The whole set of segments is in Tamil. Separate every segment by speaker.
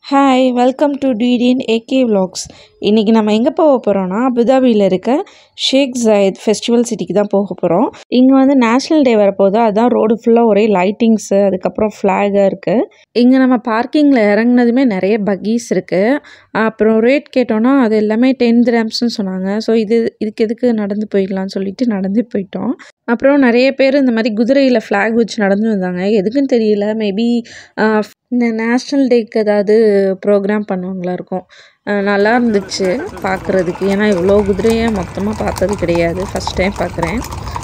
Speaker 1: ஹாய் வெல்கம் டு டிடின் ஏகே vlogs இன்றைக்கி நம்ம எங்கே போக போகிறோம்னா அபுதாபியில் இருக்க ஷேக் ஜயத் ஃபெஸ்டிவல் சிட்டிக்கு தான் போக போகிறோம் இங்கே வந்து நேஷ்னல் டே வரப்போகுது அதான் ரோடு ஃபுல்லாக ஒரே லைட்டிங்ஸு அதுக்கப்புறம் ஃப்ளாகாக இருக்குது இங்கே நம்ம பார்க்கிங்கில் இறங்குனதுமே நிறைய பக்கீஸ் இருக்குது அப்புறம் ரேட் கேட்டோன்னா அது எல்லாமே டென் கிராம்ஸ்னு சொன்னாங்க ஸோ இது இதுக்கு எதுக்கு நடந்து போயிடலாம்னு சொல்லிட்டு நடந்து போயிட்டோம் அப்புறம் நிறைய பேர் இந்த மாதிரி குதிரையில் ஃப்ளாக் வச்சு நடந்து வந்தாங்க எதுக்குன்னு தெரியல மேபி இந்த நேஷ்னல் டேக்கு ஏதாவது ப்ரோக்ராம் பண்ணுவாங்களா இருக்கும் அஹ் நல்லா இருந்துச்சு பார்க்குறதுக்கு ஏன்னா இவ்வளோ குதிரையை மொத்தமாக பார்த்தது கிடையாது ஃபஸ்ட் டைம் பார்க்குறேன்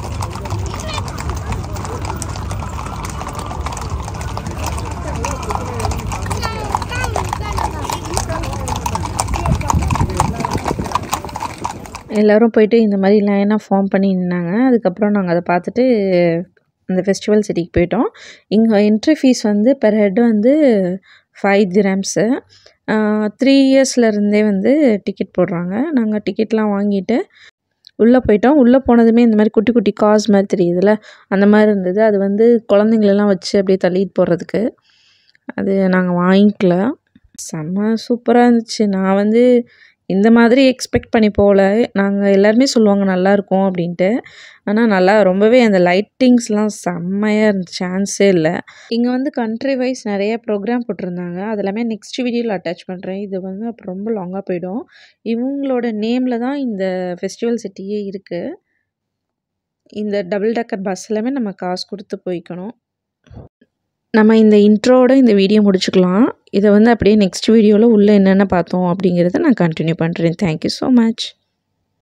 Speaker 1: எல்லோரும் போயிட்டு இந்த மாதிரி லைனாக ஃபார்ம் பண்ணி நின்னாங்க அதுக்கப்புறம் நாங்கள் அதை பார்த்துட்டு அந்த ஃபெஸ்டிவல் சிட்டிக்கு போயிட்டோம் இங்கே என்ட்ரி ஃபீஸ் வந்து பெர் ஹெட் வந்து ஃபைவ் கிராம்ஸு த்ரீ இயர்ஸ்லேருந்தே வந்து டிக்கெட் போடுறாங்க நாங்கள் டிக்கெட்லாம் வாங்கிட்டு உள்ளே போயிட்டோம் உள்ளே போனதுமே இந்த மாதிரி குட்டி குட்டி காஸ் மாதிரி தெரியுதுல்ல அந்த மாதிரி இருந்தது அது வந்து குழந்தைங்களெல்லாம் வச்சு அப்படியே தள்ளிட்டு போகிறதுக்கு அது நாங்கள் வாங்கிக்கல செம்ம சூப்பராக இருந்துச்சு நான் வந்து இந்த மாதிரி எக்ஸ்பெக்ட் பண்ணி போகல நாங்கள் எல்லாருமே சொல்லுவாங்க நல்லாயிருக்கும் அப்படின்ட்டு ஆனால் நல்லா ரொம்பவே அந்த லைட்டிங்ஸ்லாம் செம்மையாக இருந்துச்சு சான்ஸே இல்லை இங்கே வந்து கண்ட்ரி வைஸ் நிறைய ப்ரோக்ராம் போட்டிருந்தாங்க அது எல்லாமே நெக்ஸ்ட் வீடியோவில் அட்டாச் பண்ணுறேன் இது வந்து அப்புறம் ரொம்ப லாங்காக போயிடும் இவங்களோட நேமில் தான் இந்த ஃபெஸ்டிவல் சிட்டியே இருக்குது இந்த டபுள் டக்கர் பஸ் எல்லாமே நம்ம காசு கொடுத்து போய்க்கணும் நம்ம இந்த இன்ட்ரோட இந்த வீடியோ முடிச்சுக்கலாம் இதை வந்து அப்படியே நெக்ஸ்ட் வீடியோவில் உள்ளே என்னென்ன பார்த்தோம் அப்படிங்கிறத நான் கண்டினியூ பண்ணுறேன் தேங்க்யூ ஸோ மச்